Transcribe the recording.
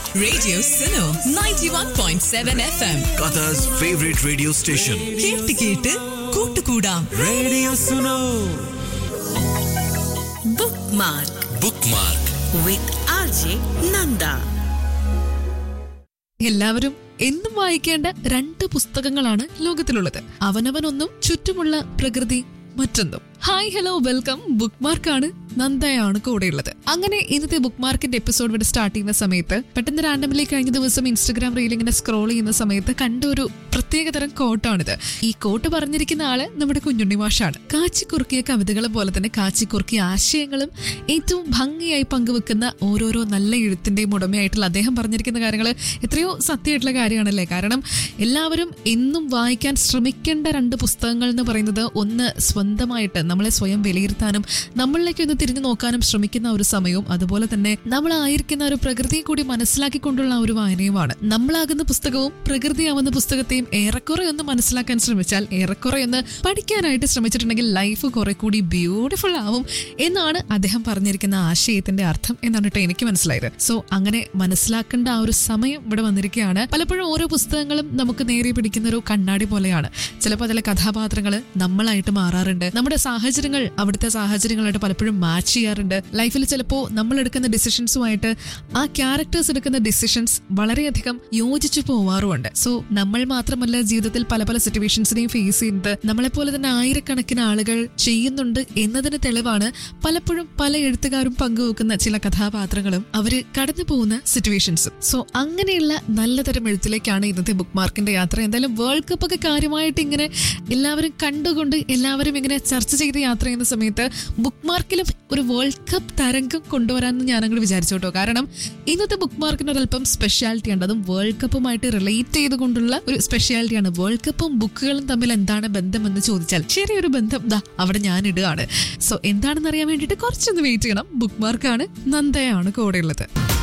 Radio Suno 91.7 FM. Qatar's favorite radio station. കേട്ട് കേട്ട് കൂട്ടുകൂടാം Radio Suno. Bookmark Bookmark. with RJ Nanda. എല്ലാവരും എന്നും വായിക്കേണ്ട രണ്ട് പുസ്തകങ്ങളാണ് ലോകത്തിലുള്ളത് അവനവനൊന്നും ചുറ്റുമുള്ള പ്രകൃതി മറ്റൊന്നും ഹായ് ഹലോ വെൽക്കം ബുക്ക് മാർക്കാണ് നന്ദയാണ് കൂടെയുള്ളത് അങ്ങനെ ഇന്നത്തെ ബുക്ക് മാർക്കിന്റെ എപ്പിസോഡ് ഇവിടെ സ്റ്റാർട്ട് ചെയ്യുന്ന സമയത്ത് പെട്ടെന്ന് റാൻഡമിലി കഴിഞ്ഞ ദിവസം ഇൻസ്റ്റഗ്രാം റീൽ ഇങ്ങനെ സ്ക്രോൾ ചെയ്യുന്ന സമയത്ത് കണ്ട ഒരു പ്രത്യേകതരം കോട്ടാണിത് ഈ കോട്ട് പറഞ്ഞിരിക്കുന്ന ആള് നമ്മുടെ കുഞ്ഞുണ്ണി മാഷാണ് കാച്ചിക്കുറുക്കിയ കവിതകൾ പോലെ തന്നെ കാച്ചിക്കുറുക്കിയ ആശയങ്ങളും ഏറ്റവും ഭംഗിയായി പങ്കുവെക്കുന്ന ഓരോരോ നല്ല എഴുത്തിന്റെയും ഉടമയായിട്ടുള്ള അദ്ദേഹം പറഞ്ഞിരിക്കുന്ന കാര്യങ്ങൾ എത്രയോ സത്യമായിട്ടുള്ള കാര്യമാണല്ലേ കാരണം എല്ലാവരും എന്നും വായിക്കാൻ ശ്രമിക്കേണ്ട രണ്ട് പുസ്തകങ്ങൾ എന്ന് പറയുന്നത് ഒന്ന് സ്വന്തമായിട്ട് നമ്മളെ സ്വയം വിലയിരുത്താനും നമ്മളിലേക്ക് ഒന്ന് തിരിഞ്ഞു നോക്കാനും ശ്രമിക്കുന്ന ഒരു സമയവും അതുപോലെ തന്നെ നമ്മളായിരിക്കുന്ന ഒരു പ്രകൃതിയെ കൂടി മനസ്സിലാക്കിക്കൊണ്ടുള്ള ഒരു വായനയുമാണ് നമ്മളാകുന്ന പുസ്തകവും പ്രകൃതിയാവുന്ന പുസ്തകത്തെയും ഏറെക്കുറെ ഒന്ന് മനസ്സിലാക്കാൻ ശ്രമിച്ചാൽ ഏറെക്കുറെ ഒന്ന് പഠിക്കാനായിട്ട് ശ്രമിച്ചിട്ടുണ്ടെങ്കിൽ ലൈഫ് കുറെ കൂടി ബ്യൂട്ടിഫുൾ ആവും എന്നാണ് അദ്ദേഹം പറഞ്ഞിരിക്കുന്ന ആശയത്തിന്റെ അർത്ഥം എന്നാണ് കേട്ടോ എനിക്ക് മനസ്സിലായത് സോ അങ്ങനെ മനസ്സിലാക്കേണ്ട ആ ഒരു സമയം ഇവിടെ വന്നിരിക്കുകയാണ് പലപ്പോഴും ഓരോ പുസ്തകങ്ങളും നമുക്ക് നേരെ പിടിക്കുന്ന ഒരു കണ്ണാടി പോലെയാണ് ചിലപ്പോൾ അതിലെ കഥാപാത്രങ്ങൾ നമ്മളായിട്ട് മാറാറുണ്ട് നമ്മുടെ സാഹചര്യങ്ങൾ അവിടുത്തെ സാഹചര്യങ്ങളായിട്ട് പലപ്പോഴും മാച്ച് ചെയ്യാറുണ്ട് ലൈഫിൽ ചിലപ്പോൾ നമ്മൾ എടുക്കുന്ന ഡിസിഷൻസുമായിട്ട് ആ ക്യാരക്ടേഴ്സ് എടുക്കുന്ന ഡിസിഷൻസ് വളരെയധികം യോജിച്ചു പോവാറുമുണ്ട് സോ നമ്മൾ മാത്രമല്ല ജീവിതത്തിൽ പല പല സിറ്റുവേഷൻസിനെയും ഫേസ് ചെയ്യുന്നത് നമ്മളെപ്പോലെ തന്നെ ആയിരക്കണക്കിന് ആളുകൾ ചെയ്യുന്നുണ്ട് എന്നതിന് തെളിവാണ് പലപ്പോഴും പല എഴുത്തുകാരും പങ്കുവെക്കുന്ന ചില കഥാപാത്രങ്ങളും അവര് കടന്നു പോകുന്ന സിറ്റുവേഷൻസും സോ അങ്ങനെയുള്ള നല്ലതരം എഴുത്തിലേക്കാണ് ഇന്നത്തെ ബുക്ക് മാർക്കിന്റെ യാത്ര എന്തായാലും വേൾഡ് കപ്പ് ഒക്കെ കാര്യമായിട്ട് ഇങ്ങനെ എല്ലാവരും കണ്ടുകൊണ്ട് എല്ലാവരും ഇങ്ങനെ ചർച്ച ചെയ്ത് യാത്ര ചെയ്യുന്ന സമയത്ത് ബുക്ക് മാർക്കിലും ഒരു വേൾഡ് കപ്പ് തരംഗം കൊണ്ടുവരാമെന്ന് ഞാൻ അങ്ങോട്ട് വിചാരിച്ചു കേട്ടോ കാരണം ഇന്നത്തെ ബുക്ക് മാർക്കിന് ഒരല്പം സ്പെഷ്യാലിറ്റി ഉണ്ട് അതും വേൾഡ് കപ്പുമായിട്ട് റിലേറ്റ് ചെയ്തുകൊണ്ടുള്ള ഒരു സ്പെഷ്യാലിറ്റിയാണ് വേൾഡ് കപ്പും ബുക്കുകളും തമ്മിൽ എന്താണ് ബന്ധമെന്ന് ചോദിച്ചാൽ ചെറിയൊരു ബന്ധം ദാ അവിടെ ഞാൻ ഇടുകയാണ് സോ എന്താണെന്ന് അറിയാൻ വേണ്ടിയിട്ട് കുറച്ചൊന്ന് വെയിറ്റ് ചെയ്യണം ബുക്ക് മാർക്കാണ് നന്ദയാണ് കൂടെയുള്ളത്